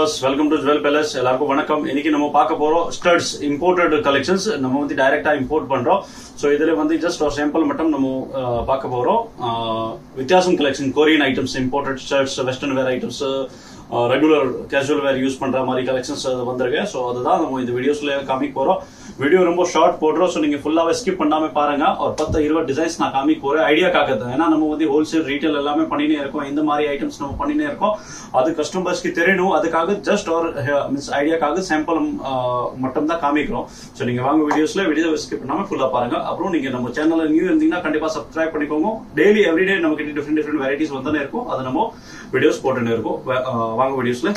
viewers welcome to jewel palace எல்லாருக்கும் வணக்கம் இன்னைக்கு நம்ம பார்க்க போறோம் ஸ்டட்ஸ் இம்போர்ட்டட் கலெக்ஷன்ஸ் நம்ம வந்து டைரக்டா இம்போர்ட் பண்றோம் ஸோ இதுல வந்து ஜஸ்ட் ஒரு சாம்பிள் மட்டும் நம்ம அஹ், பார்க்க போறோம் அஹ், வித்தியாசம் collection Korean items imported shirts western wear items regular casual wear use பண்ற மாதிரி கலெக்ஷன்ஸ் வந்திருக்கு ஸோ அதுதான் நம்ம இந்த வீடியோஸ்ல காமிக்க போறோம் வீடியோ ரொம்ப ஷார்ட் போடுறோம் ஸோ நீங்க ஃபுல்லாவே ஸ்கிப் பண்ணாம பாருங்க ஒரு பத்து இருபது டிசைன்ஸ் நான் காமிக்க போறேன் ஐடியா காக்குது ஏன்னா நம்ம வந்து ஹோல்சேல் ரீட்டைல் எல்லாமே பண்ணினே இருக்கோம் இந்த மாதிரி ஐட்டம்ஸ் நம்ம பண்ணினே இருக்கோம் அது கஸ்டமர்ஸ்க்கு தெரியணும் அதுக்காக ஜஸ்ட் ஒரு மீன்ஸ் ஐடியாக்காக சாம்பிள் மட்டும் தான் காமிக்கிறோம் ஸோ நீங்க வாங்க வீடியோஸ்ல வீடியோ ஸ்கிப் பண்ணாம ஃபுல்லா பாருங்க அப்புறம் நீங்க நம்ம சேனல்ல நியூ இருந்தீங்கன்னா கண்டிப்பா சப்ஸ்கிரைப் பண்ணிக்கோங்க டெய்லி எவ்ரிடே நமக்கு டிஃப்ரெண்ட் டிஃப்ரெண்ட் வெரைட்டிஸ் வந்துனே இருக்கும் அது நம்ம வீடியோஸ் போட்டுன்னு இருக்கும் வ- அஹ் வாங்க வீடியோஸ்ல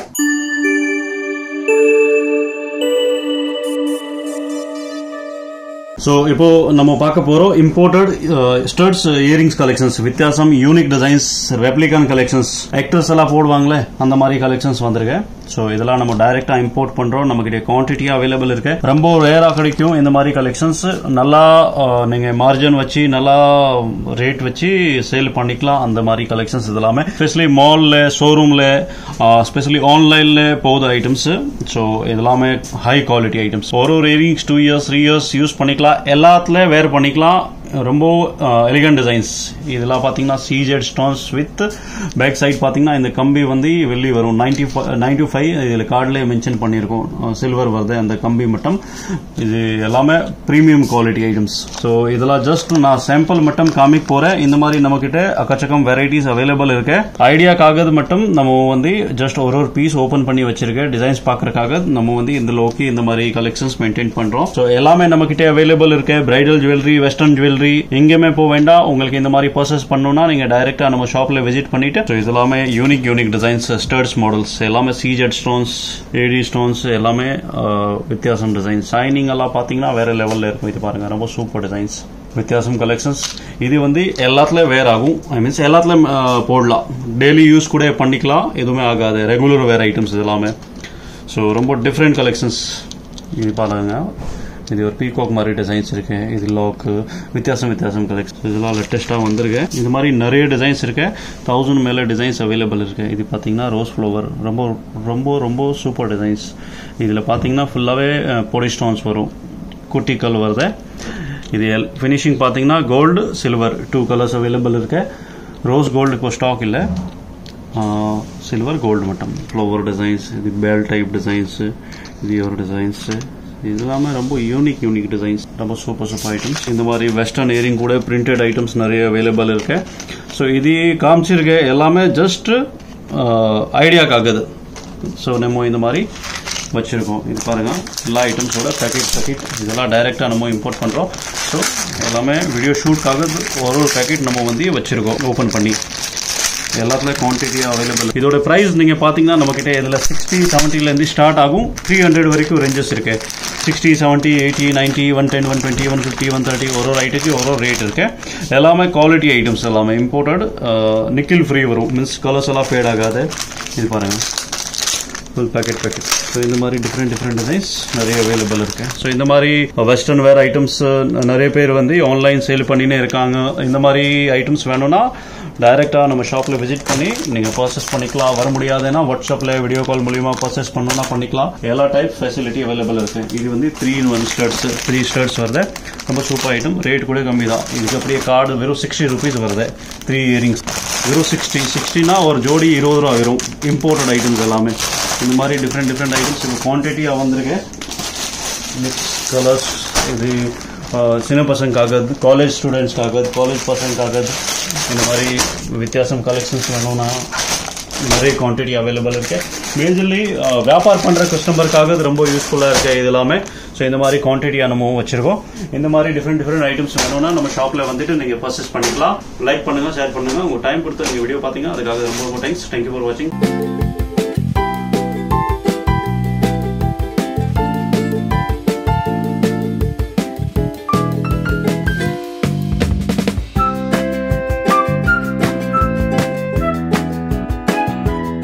ஸோ இப்போ நம்ம பார்க்க போறோம் இம்போர்ட்டட் ஸ்டர்ட்ஸ் இயரிங்ஸ் கலெக்ஷன்ஸ் வித்தியாசம் யூனிக் டிசைன்ஸ் ரெப்ளிகான் கலெக்ஷன்ஸ் ஆக்டர்ஸ் எல்லாம் போடுவாங்களே அந்த மாதிரி கலெக்ஷன்ஸ் வந்திருக்கு ஸோ இதெல்லாம் நம்ம டைரக்டா இம்போர்ட் பண்றோம் நம்ம கிட்ட குவான்டிட்டி அவைலபிள் இருக்கு ரொம்ப ரேரா கிடைக்கும் இந்த மாதிரி கலெக்ஷன்ஸ் நல்லா அஹ், நீங்க மார்ஜின் வச்சு நல்லா ரேட் வச்சு சேல் பண்ணிக்கலாம் அந்த மாதிரி கலெக்ஷன்ஸ் இதெல்லாமே ஸ்பெஷலி மால்ல ஷோரூம்ல ஸ்பெஷலி ஆன்லைன்ல போகுது ஐட்டம்ஸ் ஸோ இதெல்லாமே ஹை குவாலிட்டி ஐட்டம்ஸ் ஒரு ஒரு earrings two years three years use பண்ணிக்கலாம் எல்லாத்துல வேர் பண்ணிக்கலாம் ரொம்ப எலிகன்ட் டிசைன்ஸ் இதெல்லாம் பார்த்தீங்கன்னா CZ stones with back side பார்த்தீங்கன்னா இந்த கம்பி வந்து வெள்ளி வரும் நைன்டி நைன்டி ஃபைவ் இதில் கார்டில் மென்ஷன் பண்ணியிருக்கோம் சில்வர் வருது அந்த கம்பி மட்டும் இது எல்லாமே ப்ரீமியம் குவாலிட்டி ஐட்டம்ஸ் ஸோ இதெல்லாம் ஜஸ்ட் நான் சாம்பிள் மட்டும் காமிக்க போறேன் இந்த மாதிரி நம்ம கிட்ட அக்கச்சக்கம் வெரைட்டிஸ் அவைலபிள் இருக்கு ஐடியாக்காக மட்டும் நம்ம வந்து ஜஸ்ட் ஒரு ஒரு பீஸ் ஓபன் பண்ணி வச்சிருக்கேன் டிசைன்ஸ் பார்க்கறதுக்காக நம்ம வந்து இந்த லோக்கி இந்த மாதிரி கலெக்ஷன்ஸ் மெயின்டைன் பண்றோம் ஸோ எல்லாமே நம்ம கிட்ட அவைலபிள் இருக்கு பிரைடல் ஜுவல்லரி வெஸ்டர்ன் ஜுவல்லரி எங்கேயுமே போக வேண்டாம் உங்களுக்கு இந்த மாதிரி பர்சஸ் பண்ணணும்னா நீங்க டைரக்டா நம்ம ஷாப்ல விசிட் பண்ணிட்டு ஸோ இது எல்லாமே unique unique designs studs models எல்லாமே சிஜெட் ஸ்டோன்ஸ் ஏடி ஸ்டோன்ஸ் எல்லாமே அஹ், வித்தியாசம் டிசைன் ஷைனிங் எல்லாம் பாத்தீங்கன்னா வேற லெவல்ல இருக்கும் இது பாருங்க ரொம்ப சூப்பர் டிசைன்ஸ் வித்தியாசம் கலெக்ஷன்ஸ் இது வந்து எல்லாத்துலயும் வேர் ஆகும் ஐ மீன்ஸ் எல்லாத்துலயும் அஹ், போடலாம் டெய்லி யூஸ் கூட பண்ணிக்கலாம் எதுவுமே ஆகாது ரெகுலர் வேர் ஐட்டம்ஸ் இது எல்லாமே ஸோ ரொம்ப டிஃப்ரெண்ட் கலெக்ஷன்ஸ் இது பாருங்க இது ஒரு பீகாக் மாதிரி டிசைன்ஸ் இருக்கு இது லாக்கு வித்தியாசம் வித்தியாசம் கலெக்ஷன் இதெல்லாம் லேட்டஸ்டாக வந்திருக்கு இது மாதிரி நிறைய டிசைன்ஸ் இருக்கு தௌசண்ட் மேலே டிசைன்ஸ் அவைலபிள் இருக்கு இது பார்த்தீங்கன்னா ரோஸ் ஃப்ளவர் ரொம்ப ரொம்ப ரொம்ப சூப்பர் டிசைன்ஸ் இதில் பார்த்தீங்கன்னா ஃபுல்லாகவே பொடி ஸ்டோன்ஸ் வரும் குட்டி கல் வருது இது ஃபினிஷிங் பார்த்தீங்கன்னா gold silver two colours available இருக்கு ரோஸ் கோல்டு இப்போ ஸ்டாக் இல்லை சில்வர் கோல்டு மட்டும் ஃப்ளவர் டிசைன்ஸ் இது பேல் டைப் டிசைன்ஸு இது ஒரு டிசைன்ஸு இது எல்லாமே ரொம்ப யூனிக் யூனிக் டிசைன்ஸ் ரொம்ப சூப்பர் சூப்பர் ஐட்டம்ஸ் இந்த மாதிரி வெஸ்டர்ன் ஏரிங் கூட பிரிண்டட் ஐட்டம்ஸ் நிறைய அவைலபிள் இருக்கு ஸோ இது காமிச்சிருக்க எல்லாமே ஜஸ்ட் ஐடியாக்காகுது ஸோ நம்ம இந்த மாதிரி வச்சிருக்கோம் இது பாருங்க எல்லா ஐட்டம்ஸோட பேக்கெட் பேக்கெட் இதெல்லாம் டைரெக்டாக நம்ம இம்போர்ட் பண்ணுறோம் ஸோ எல்லாமே வீடியோ ஷூட்காக ஒரு ஒரு பேக்கெட் நம்ம வந்து வச்சிருக்கோம் ஓப்பன் பண்ணி எல்லாத்துலயும் குவான்டிட்டி அவைலபிள் இதோட பிரைஸ் நீங்க பாத்தீங்கன்னா நம்ம கிட்ட இதுல சிக்ஸ்டி செவன்ட்டில இருந்து ஸ்டார்ட் ஆகும் த்ரீ ஹண்ட்ரட் வரைக்கும் ரேஞ்சஸ் இருக்கு sixty seventy eighty ninety one ten one twenty one fifty one thirty ஒரு ஒரு ஐட்டுக்கு ஒரு ஒரு ரேட் இருக்கு எல்லாமே குவாலிட்டி ஐட்டம்ஸ் எல்லாமே இம்போர்ட்டட் நிக்கில் ஃப்ரீ வரும் மீன்ஸ் கலர்ஸ் எல்லாம் ஃபேட் ஆகாது இது பாருங்க ஃபுல் பேக்கெட் பேக்கெட் ஸோ இந்த மாதிரி டிஃப்ரெண்ட் டிஃப்ரெண்ட் டிசைன்ஸ் நிறைய அவைலபிள் இருக்கு ஸோ இந்த மாதிரி வெஸ்டர்ன் வேர் ஐட்டம்ஸ் நிறைய பேர் வந்து ஆன்லைன் சேல் பண்ணினே இருக்காங்க இந்த மாதிரி ஐட்டம்ஸ் வேணும்னா டைரெக்டாக நம்ம ஷாப்பில் விசிட் பண்ணி நீங்கள் பர்ச்சேஸ் பண்ணிக்கலாம் வர முடியாதுன்னா வாட்ஸ்அப்பில் வீடியோ கால் மூலியமா பர்ச்சேஸ் பண்ணணும்னா பண்ணிக்கலாம் எல்லா டைப் ஃபெசிலிட்டி அவைலபிள் இருக்கு இது வந்து three in one studs three studs வருது ரொம்ப சூப்பர் ஐட்டம் ரேட் கூட கம்மி தான் இதுக்கு அப்படியே கார்டு வெறும் சிக்ஸ்டி ருபீஸ் வருது த்ரீ இயரிங்ஸ் வெறும் சிக்ஸ்டி சிக்ஸ்டினா ஒரு ஜோடி இருபது ரூபா வரும் இம்போர்ட்டட் ஐட்டம்ஸ் எல்லாமே இந்த மாதிரி டிஃப்ரெண்ட் டிஃப்ரெண்ட் ஐட்டம்ஸ் இப்போ குவான்டிட்டியாக வந்திருக்கு மிக்ஸ் கலர்ஸ் இது அஹ், சின்ன பசங்களுக்காக காலேஜ் ஸ்டூடெண்ட்ஸ்க்காக காலேஜ் பசங்களுக்காக இந்த மாதிரி வித்தியாசம் கலெக்ஷன்ஸ் வேணும்னா நிறைய குவான்டிட்டி அவைலபிள் இருக்கு மேஜர்லி வியாபாரம் பண்ற கஸ்டமருக்காக இது ரொம்ப யூஸ்ஃபுல்லா இருக்கு இது எல்லாமே ஸோ இந்த மாதிரி குவான்டிட்டியா நம்ம வச்சிருக்கோம் இந்த மாதிரி டிஃப்ரெண்ட் டிஃப்ரெண்ட் ஐட்டம்ஸ் வேணும்னா நம்ம ஷாப்ல வந்துட்டு நீங்க பர்ச்சேஸ் பண்ணிக்கலாம் லைக் பண்ணுங்க ஷேர் பண்ணுங்க உங்க டைம் கொடுத்து நீங்க வீடியோ பாத்தீங்க அதுக்காக ரொம்ப ரொம்ப தேங்க்ஸ் தேங்க்யூ ஃபார் வாட்சிங்